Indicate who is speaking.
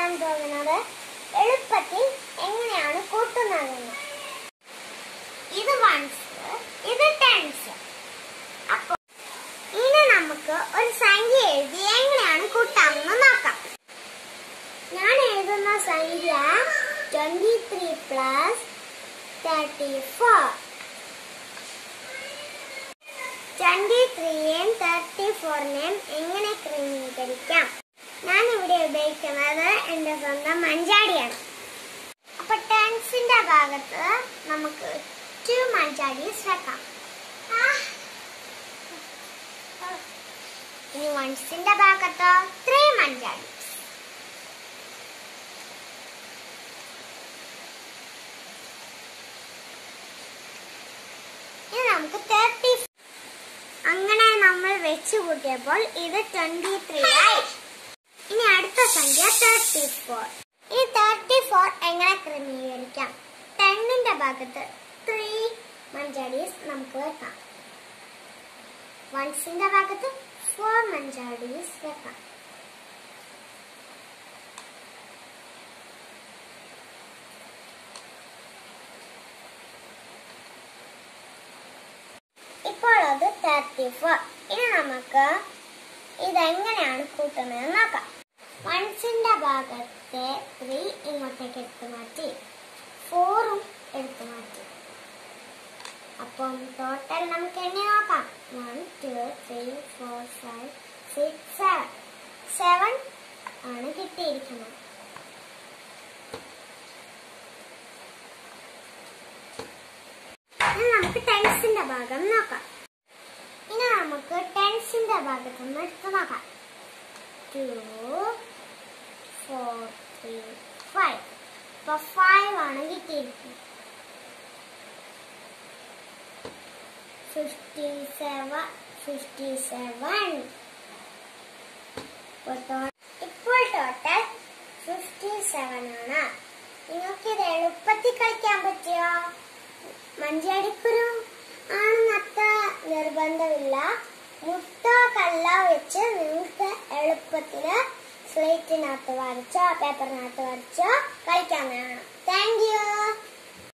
Speaker 1: പറയാൻ പോകുന്നത് എളുപ്പത്തിൽ എങ്ങനെയാണ് കൂട്ടുന്നതെന്ന് ഇത് വൺസ് ഇത് ടെൻസ് അപ്പൊ ഇനി നമുക്ക് ഒരു സംഖ്യ എഴുതി എങ്ങനെയാണ് കൂട്ടാമെന്ന് നോക്കാം ഞാൻ എഴുതുന്ന സംഖ്യ twenty three plus thirty four twenty ത്രീയും തേർട്ടി ഫോറിനെയും എങ്ങനെ ക്രമീകരിക്കാം ഞാൻ ഇവിടെ ഉപയോഗിക്കുന്നത് എന്റെ സ്വന്തം മഞ്ചാടിയാണ് അപ്പൊ ടെൻസിന്റെ ഭാഗത്ത് നമുക്ക് ടു മഞ്ചാടീസ് വെക്കാം ആ. ഇനി വൺസിന്റെ ഭാഗത്ത് ത്രീ മഞ്ചാടീസ് ഇനി നമുക്ക് തേർട്ടി അങ്ങനെ നമ്മൾ വെച്ചു കൂട്ടിയപ്പോൾ ഇത് ട്വന്റി ത്രീ ആയി ഇനി അടുത്ത സംഖ്യ തേർട്ടി ഫോർ ഈ തേർട്ടി ഫോർ എങ്ങനെ ക്രമീകരിക്കാം ടെന്നിന്റെ ഭാഗത്ത് ത്രീ മഞ്ചാടീസ് നമുക്ക് വെക്കാം വൺസിന്റെ ഭാഗത്ത് ഫോർ മഞ്ചാടീസ് വെക്കാം ഇപ്പോൾ അത് തേർട്ടി ഫോർ ഇനി നമുക്ക് ഇതെങ്ങനെയാണ് കൂട്ടുന്നത് നോക്കാം വൺസിന്റെ ഭാഗത്തെ ത്രീ ഇങ്ങോട്ടേക്ക് എടുത്തു മാറ്റി ഫോറും എടുത്തു മാറ്റി അപ്പം ടോട്ടൽ നമുക്ക് എണ്ണി നോക്കാം one two three four five six seven seven ആണ് കിട്ടിയിരിക്കുന്നത് ഇനി നമുക്ക് ടെൻസിന്റെ ഭാഗം നോക്കാം ഇനി നമുക്ക് ടെൻസിന്റെ ഭാഗത്ത് നിന്ന് എടുത്ത് നോക്കാം ടു ഫോർ ത്രീ ഫൈവ് ഇപ്പൊ ഫൈവ് ആണ് കിട്ടിയിരിക്കുന്നത് ഫിഫ്റ്റി സെവൻ ഫിഫ്റ്റി സെവൻ ഇപ്പോൾ ടോട്ടൽ ഫിഫ്റ്റി സെവൻ ആണ് നിങ്ങൾക്ക് ഇത് എളുപ്പത്തിൽ കളിക്കാൻ പറ്റിയോ മഞ്ചാടിക്കുരു ആണെന്ന് അത്ര നിർബന്ധമില്ല മുട്ടോ കല്ലോ വെച്ച് നിങ്ങൾക്ക് എളുപ്പത്തില് സ്ലേറ്റിനകത്ത് വരച്ചോ പേപ്പറിനകത്ത് വരച്ചോ കളിക്കാവുന്നതാണ് താങ്ക് യു